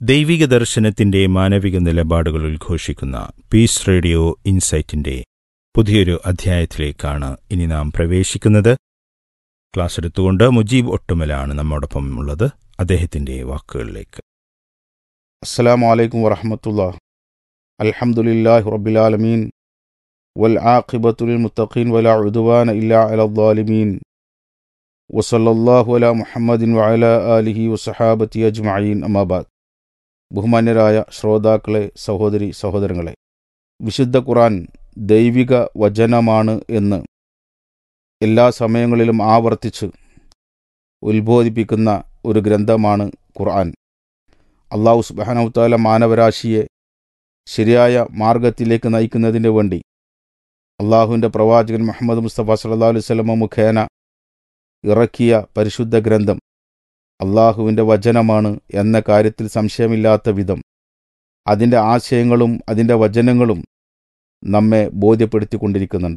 ദൈവിക ദർശനത്തിന്റെ മാനവിക നിലപാടുകൾ ഉദ്ഘോഷിക്കുന്ന പീസ് റേഡിയോ ഇൻസൈറ്റിന്റെ പുതിയൊരു അധ്യായത്തിലേക്കാണ് ഇനി നാം പ്രവേശിക്കുന്നത് ക്ലാസ് എടുത്തുകൊണ്ട് മുജീബ് ഒട്ടുമലാണ് നമ്മോടൊപ്പം ഉള്ളത് അദ്ദേഹത്തിന്റെ വാക്കുകളിലേക്ക് السلام عليكم ورحمة الله الحمد لله رب العالمين والعاقبة للمتقين ولا عدوان إلا على الظالمين وصلى الله على محمد وعلى آله وصحابته أجمعين أما بعد ബഹുമാന്യരായ ശ്രോതാക്കളെ സഹോദരി സഹോദരങ്ങളെ വിശുദ്ധ ഖുറാൻ ദൈവിക വചനമാണ് എന്ന് എല്ലാ സമയങ്ങളിലും ആവർത്തിച്ച് ഉത്ബോധിപ്പിക്കുന്ന ഒരു ഗ്രന്ഥമാണ് ഖുർആൻ അള്ളാഹു സുബാനവുത്താല മാനവരാശിയെ ശരിയായ മാർഗത്തിലേക്ക് നയിക്കുന്നതിന് വേണ്ടി അള്ളാഹുവിൻ്റെ പ്രവാചകൻ മുഹമ്മദ് മുസ്തഫ സല്ലാ അലൈഹി സ്വലമ മുഖേന ഇറക്കിയ പരിശുദ്ധ ഗ്രന്ഥം അള്ളാഹുവിൻ്റെ വചനമാണ് എന്ന കാര്യത്തിൽ സംശയമില്ലാത്ത വിധം അതിൻ്റെ ആശയങ്ങളും അതിൻ്റെ വചനങ്ങളും നമ്മെ ബോധ്യപ്പെടുത്തിക്കൊണ്ടിരിക്കുന്നുണ്ട്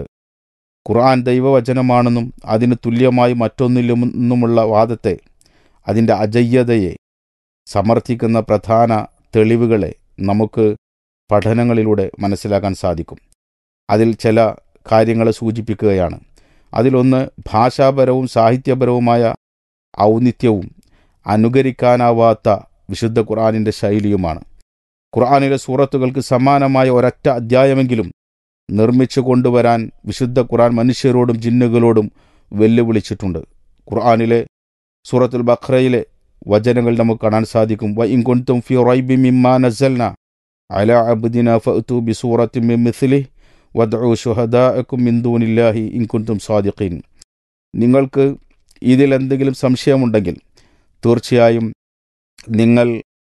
ഖുർആൻ ദൈവവചനമാണെന്നും അതിന് തുല്യമായി മറ്റൊന്നില്ലെന്നുമുള്ള വാദത്തെ അതിൻ്റെ അജയ്യതയെ സമർത്ഥിക്കുന്ന പ്രധാന തെളിവുകളെ നമുക്ക് പഠനങ്ങളിലൂടെ മനസ്സിലാക്കാൻ സാധിക്കും അതിൽ ചില കാര്യങ്ങളെ സൂചിപ്പിക്കുകയാണ് അതിലൊന്ന് ഭാഷാപരവും സാഹിത്യപരവുമായ ഔന്നിത്യവും അനുകരിക്കാനാവാത്ത വിശുദ്ധ ഖുർആാനിൻ്റെ ശൈലിയുമാണ് ഖുർആാനിലെ സൂറത്തുകൾക്ക് സമാനമായ ഒരൊറ്റ അധ്യായമെങ്കിലും നിർമ്മിച്ചു കൊണ്ടുവരാൻ വിശുദ്ധ ഖുർആൻ മനുഷ്യരോടും ജിന്നുകളോടും വെല്ലുവിളിച്ചിട്ടുണ്ട് ഖുർആാനിലെ സൂറത്തുൽ ബഖ്റയിലെ വചനങ്ങൾ നമുക്ക് കാണാൻ സാധിക്കും വ ഇൻകൊണ്ടും ഫി റൈബി മിമ്മാ നസൽന അല അബ്ദിന ഫഅതു ബി സൂറത്തി മിൻ മിസ്ലി വദ്ഉ ശുഹദാഅക്കും മിൻ ദൂനില്ലാഹി ഇൻ കുൻതും സാദിഖീൻ നിങ്ങൾക്ക് ഇതിൽ എന്തെങ്കിലും സംശയമുണ്ടെങ്കിൽ തീർച്ചയായും നിങ്ങൾ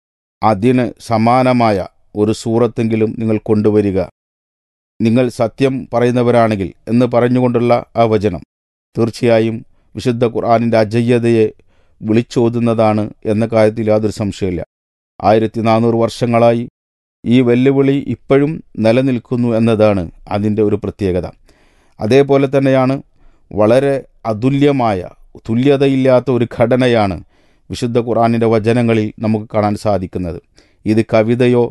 അതിന് സമാനമായ ഒരു സൂറത്തെങ്കിലും നിങ്ങൾ കൊണ്ടുവരിക നിങ്ങൾ സത്യം പറയുന്നവരാണെങ്കിൽ എന്ന് പറഞ്ഞുകൊണ്ടുള്ള ആ വചനം തീർച്ചയായും വിശുദ്ധ ഖുർആാനിൻ്റെ അജയ്യതയെ വിളിച്ചോതുന്നതാണ് എന്ന കാര്യത്തിൽ യാതൊരു സംശയമില്ല ആയിരത്തി നാനൂറ് വർഷങ്ങളായി ഈ വെല്ലുവിളി ഇപ്പോഴും നിലനിൽക്കുന്നു എന്നതാണ് അതിൻ്റെ ഒരു പ്രത്യേകത അതേപോലെ തന്നെയാണ് വളരെ അതുല്യമായ തുല്യതയില്ലാത്ത ഒരു ഘടനയാണ് വിശുദ്ധ ഖുർആാനിൻ്റെ വചനങ്ങളിൽ നമുക്ക് കാണാൻ സാധിക്കുന്നത് ഇത് കവിതയോ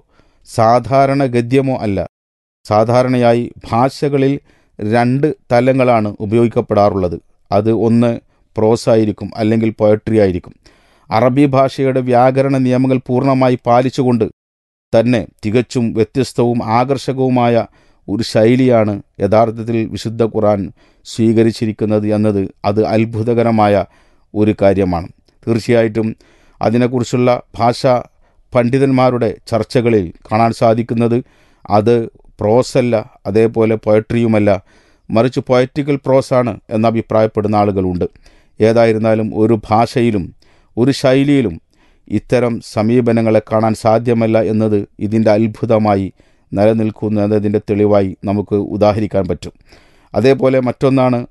സാധാരണ ഗദ്യമോ അല്ല സാധാരണയായി ഭാഷകളിൽ രണ്ട് തലങ്ങളാണ് ഉപയോഗിക്കപ്പെടാറുള്ളത് അത് ഒന്ന് പ്രോസ് ആയിരിക്കും അല്ലെങ്കിൽ പോയട്രി ആയിരിക്കും അറബി ഭാഷയുടെ വ്യാകരണ നിയമങ്ങൾ പൂർണ്ണമായി പാലിച്ചുകൊണ്ട് തന്നെ തികച്ചും വ്യത്യസ്തവും ആകർഷകവുമായ ഒരു ശൈലിയാണ് യഥാർത്ഥത്തിൽ വിശുദ്ധ ഖുർആൻ സ്വീകരിച്ചിരിക്കുന്നത് എന്നത് അത് അത്ഭുതകരമായ ഒരു കാര്യമാണ് തീർച്ചയായിട്ടും അതിനെക്കുറിച്ചുള്ള ഭാഷാ പണ്ഡിതന്മാരുടെ ചർച്ചകളിൽ കാണാൻ സാധിക്കുന്നത് അത് പ്രോസല്ല അതേപോലെ പോയട്രിയുമല്ല മറിച്ച് പൊയറ്റിക്കൽ പ്രോസാണ് എന്ന് അഭിപ്രായപ്പെടുന്ന ആളുകളുണ്ട് ഏതായിരുന്നാലും ഒരു ഭാഷയിലും ഒരു ശൈലിയിലും ഇത്തരം സമീപനങ്ങളെ കാണാൻ സാധ്യമല്ല എന്നത് ഇതിൻ്റെ അത്ഭുതമായി നിലനിൽക്കുന്നു എന്നതിൻ്റെ തെളിവായി നമുക്ക് ഉദാഹരിക്കാൻ പറ്റും അതേപോലെ മറ്റൊന്നാണ്